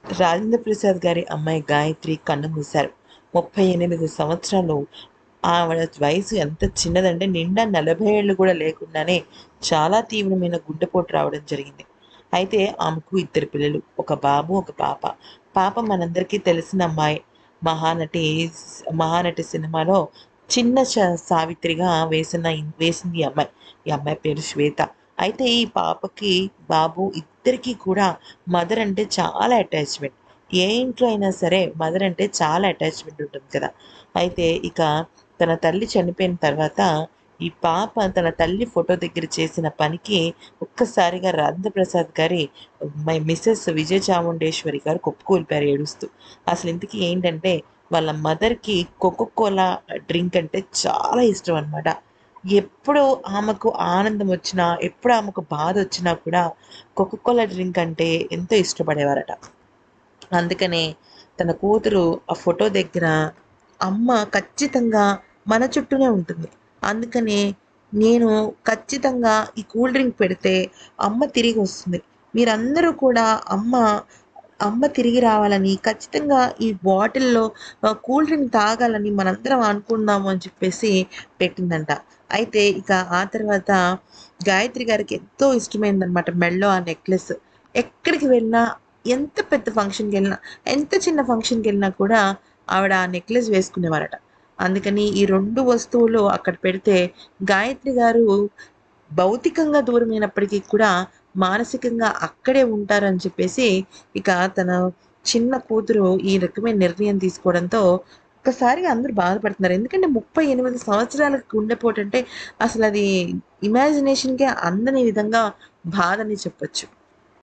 రాజేంద్ర ప్రసాద్ గారి అమ్మాయి గాయత్రి కన్ను మూశారు ముప్పై ఎనిమిది సంవత్సరాలు ఆవిడ వయసు ఎంత చిన్నదంటే నిండా నలభై ఏళ్ళు కూడా లేకుండానే చాలా తీవ్రమైన గుండెపోటు రావడం జరిగింది అయితే ఆమెకు ఇద్దరు పిల్లలు ఒక బాబు ఒక పాప పాప మనందరికీ తెలిసిన అమ్మాయి మహానటి మహానటి సినిమాలో చిన్న చ- సావిత్రిగా వేసిన వేసింది ఈ అమ్మాయి ఈ అమ్మాయి పేరు శ్వేత అయితే ఈ పాపకి బాబు ఇద్దరికీ కూడా మదర్ అంటే చాలా అటాచ్మెంట్ ఏ ఇంట్లో అయినా సరే మదర్ అంటే చాలా అటాచ్మెంట్ ఉంటుంది కదా అయితే ఇక తన తల్లి చనిపోయిన తర్వాత ఈ పాప తన తల్లి ఫోటో దగ్గర చేసిన పనికి ఒక్కసారిగా రాజేంద్ర ప్రసాద్ గారి మై మిస్సెస్ విజయ చాముండేశ్వరి గారు కొప్పుకూలిపారు ఏడుస్తూ అసలు ఇంతకీ ఏంటంటే వాళ్ళ మదర్కి కోలా డ్రింక్ అంటే చాలా ఇష్టం అనమాట ఎప్పుడు ఆమెకు ఆనందం వచ్చినా ఎప్పుడు ఆమెకు బాధ వచ్చినా కూడా కోలా డ్రింక్ అంటే ఎంతో ఇష్టపడేవారట అందుకనే తన కూతురు ఆ ఫోటో దగ్గర అమ్మ ఖచ్చితంగా మన చుట్టూనే ఉంటుంది అందుకనే నేను ఖచ్చితంగా ఈ కూల్ డ్రింక్ పెడితే అమ్మ తిరిగి వస్తుంది మీరందరూ కూడా అమ్మ అమ్మ తిరిగి రావాలని ఖచ్చితంగా ఈ బాటిల్లో ఆ, కూల్ డ్రింక్ తాగాలని మనందరం అనుకుందాము అని చెప్పేసి పెట్టిందంట అయితే ఇక ఆ తర్వాత గాయత్రి గారికి ఎంతో ఇష్టమైందనమాట మెళ్ళో ఆ నెక్లెస్ ఎక్కడికి వెళ్ళినా ఎంత పెద్ద ఫంక్షన్కి వెళ్ళినా ఎంత చిన్న ఫంక్షన్కి వెళ్ళినా కూడా ఆవిడ ఆ నెక్లెస్ వేసుకునేవారట అందుకని ఈ రెండు వస్తువులు అక్కడ పెడితే గాయత్రి గారు భౌతికంగా దూరమైనప్పటికీ కూడా మానసికంగా అక్కడే ఉంటారని చెప్పేసి ఇక తన చిన్న కూతురు ఈ రకమైన నిర్ణయం తీసుకోవడంతో ఒక్కసారిగా అందరూ బాధపడుతున్నారు ఎందుకంటే ముప్పై ఎనిమిది సంవత్సరాలకు గుండెపోటు అంటే అసలు అది ఇమాజినేషన్కే అందని విధంగా బాధని చెప్పొచ్చు